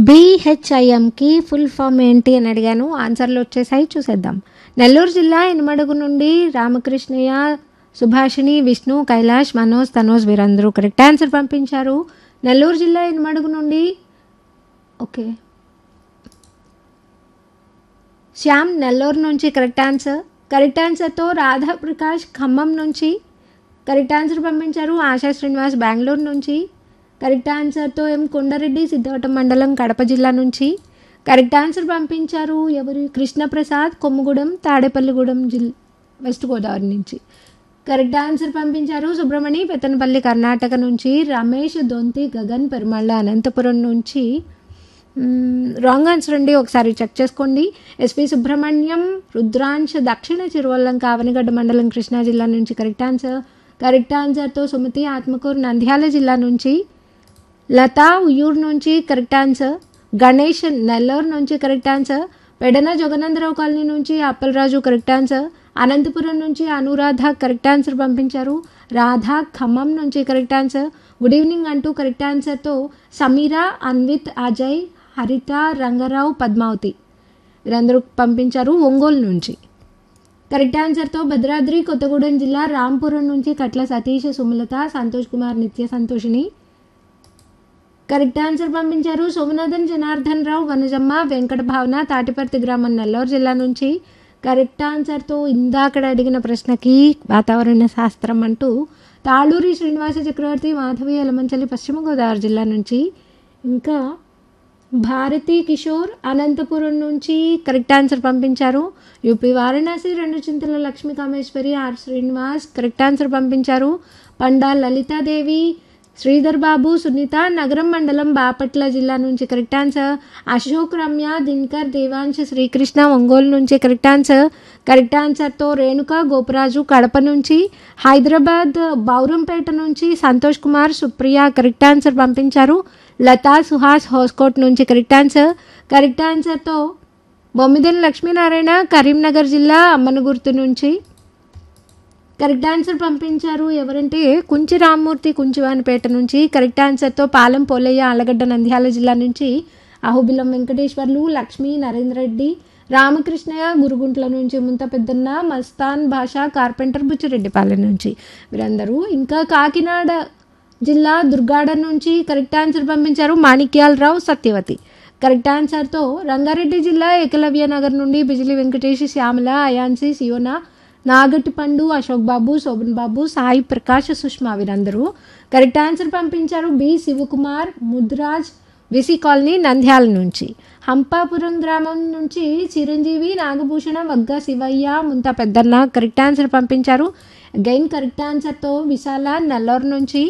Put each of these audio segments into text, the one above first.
బీహెచ్ఐఎంకి full form ఏంటి అని అడిగాను ఆన్సర్లు వచ్చేసాయి చూసేద్దాం నెల్లూరు జిల్లా ఇనుమడుగు నుండి రామకృష్ణయ్య సుభాషిణి విష్ణు కైలాష్ మనోజ్ తనోజ్ వీరందరూ కరెక్ట్ ఆన్సర్ పంపించారు నెల్లూరు జిల్లా ఇనుమడుగు నుండి ఓకే శ్యామ్ నెల్లూరు నుంచి కరెక్ట్ ఆన్సర్ కరెక్ట్ ఆన్సర్తో రాధా ప్రకాష్ ఖమ్మం నుంచి కరెక్ట్ ఆన్సర్ పంపించారు ఆశా శ్రీనివాస్ బెంగళూరు నుంచి కరెక్ట్ ఆన్సర్తో ఎం కొండారెడ్డి సిద్ధవటం మండలం కడప జిల్లా నుంచి కరెక్ట్ ఆన్సర్ పంపించారు ఎవరు కృష్ణప్రసాద్ కొమ్ముగూడెం తాడేపల్లిగూడెం జిల్ వెస్ట్ గోదావరి నుంచి కరెక్ట్ ఆన్సర్ పంపించారు సుబ్రమణి పెత్తనపల్లి కర్ణాటక నుంచి రమేష్ దొంతి గగన్ పెరుమళ్ళ అనంతపురం నుంచి రాంగ్ ఆన్సర్ అండి ఒకసారి చెక్ చేసుకోండి ఎస్పి సుబ్రహ్మణ్యం రుద్రాంశ దక్షిణ చిరువల్లం కావనగడ్డ మండలం కృష్ణా జిల్లా నుంచి కరెక్ట్ ఆన్సర్ కరెక్ట్ ఆన్సర్తో సుమతి ఆత్మకూరు నంద్యాల జిల్లా నుంచి లతా ఉయ్యూరు నుంచి కరెక్ట్ ఆన్సర్ గణేష్ నెల్లూరు నుంచి correct answer Pedana Jaganandarao colony నుంచి అప్పలరాజు కరెక్ట్ ఆన్సర్ అనంతపురం నుంచి అనురాధ కరెక్ట్ ఆన్సర్ పంపించారు రాధా ఖమ్మం నుంచి కరెక్ట్ ఆన్సర్ గుడ్ ఈవినింగ్ అంటూ కరెక్ట్ ఆన్సర్తో సమీరా అన్విత్ అజయ్ హరిత రంగారావు పద్మావతి వీరందరూ పంపించారు ఒంగోలు నుంచి కరెక్ట్ ఆన్సర్తో భద్రాద్రి కొత్తగూడెం జిల్లా రాంపురం నుంచి కట్ల సతీష్ సుమలత సంతోష్ కుమార్ నిత్య సంతోషిని కరెక్ట్ ఆన్సర్ పంపించారు సోమనాథన్ జనార్దన్ రావు వనజమ్మ వెంకట భావన తాటిపర్తి గ్రామం నెల్లూరు జిల్లా నుంచి కరెక్ట్ ఆన్సర్తో ఇందాకడ అడిగిన ప్రశ్నకి వాతావరణ శాస్త్రం అంటూ తాళూరి శ్రీనివాస చక్రవర్తి మాధవి ఎలమంచలి పశ్చిమ గోదావరి జిల్లా నుంచి ఇంకా భారతీ కిషోర్ అనంతపురం నుంచి కరెక్ట్ ఆన్సర్ పంపించారు యూపీ వారణాసి రెండు Chintala Lakshmi Kameswari R Srinivas correct answer పంపించారు పండా లలితాదేవి శ్రీధర్ బాబు సునీత నగరం మండలం బాపట్ల జిల్లా నుంచి కరెక్ట్ ఆన్సర్ అశోక్ రమ్య దినకర్ దేవాంశ శ్రీకృష్ణ ఒంగోలు నుంచి కరెక్ట్ ఆన్సర్ కరెక్ట్ ఆన్సర్తో రేణుక గోపరాజు కడప నుంచి హైదరాబాద్ బౌరంపేట నుంచి సంతోష్ కుమార్ సుప్రియ కరెక్ట్ ఆన్సర్ పంపించారు లతా సుహాస్ హోస్కోట్ నుంచి కరెక్ట్ ఆన్సర్ కరెక్ట్ ఆన్సర్తో బొమ్మిదేని లక్ష్మీనారాయణ కరీంనగర్ జిల్లా అమ్మనగుర్తు నుంచి కరెక్ట్ ఆన్సర్ పంపించారు ఎవరంటే కుంచి రామ్మూర్తి కుంచివానిపేట నుంచి కరెక్ట్ ఆన్సర్తో పాలెం పోలయ్య ఆలగడ్డ నంద్యాల జిల్లా నుంచి అహుబిలం వెంకటేశ్వర్లు లక్ష్మీ నరేంద్ర రెడ్డి రామకృష్ణయ్య గురుగుంట్ల నుంచి ముంత పెద్దన్న మస్తాన్ భాష కార్పెంటర్ బుచ్చిరెడ్డిపాలెం నుంచి వీరందరూ ఇంకా కాకినాడ జిల్లా దుర్గాడ నుంచి కరెక్ట్ ఆన్సర్ పంపించారు మాణిక్యాలరావు సత్యవతి కరెక్ట్ ఆన్సర్తో రంగారెడ్డి జిల్లా ఏకలవ్య నగర్ నుండి బిజిలి వెంకటేష్ శ్యామల అయాన్సి సియోనా నాగటి పండు అశోక్ బాబు శోభన్ బాబు సాయి ప్రకాష్ సుష్మా వీరందరూ కరెక్ట్ ఆన్సర్ పంపించారు B Shivakumar Mudraj VC colony Nandyal నుంచి హంపాపురం గ్రామం నుంచి చిరంజీవి నాగభూషణ వగ్గ శివయ్య ముంత పెద్దన్న కరెక్ట్ ఆన్సర్ పంపించారు అగైన్ కరెక్ట్ ఆన్సర్తో విశాల నెల్లూరు నుంచి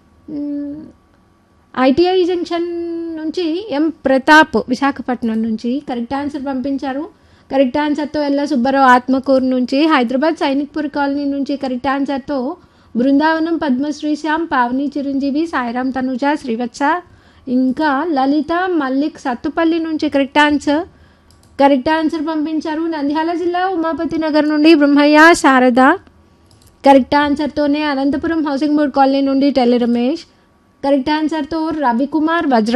ఐటీఐ జంక్షన్ నుంచి ఎం ప్రతాప్ విశాఖపట్నం నుంచి కరెక్ట్ ఆన్సర్ పంపించారు కరెక్ట్ ఆన్సర్తో ఎల్ల సుబ్బారావు ఆత్మకూరు నుంచి హైదరాబాద్ సైనిక్పూర్ కాలనీ నుంచి కరెక్ట్ ఆన్సర్తో బృందావనం పద్మశ్రీ శ్యామ్ పావని చిరంజీవి సాయిరామ్ తనుజ శ్రీవత్స ఇంకా లలిత మల్లిక్ సత్తుపల్లి నుంచి కరెక్ట్ ఆన్సర్ కరెక్ట్ ఆన్సర్ పంపించారు నంద్యాల జిల్లా ఉమాపతి నగర్ నుండి బ్రహ్మయ్య శారద కరెక్ట్ ఆన్సర్తోనే అనంతపురం హౌసింగ్ బోర్డ్ కాలనీ నుండి టెల్లి రమేష్ కరెక్ట్ ఆన్సర్తో రవికుమార్ వజ్ర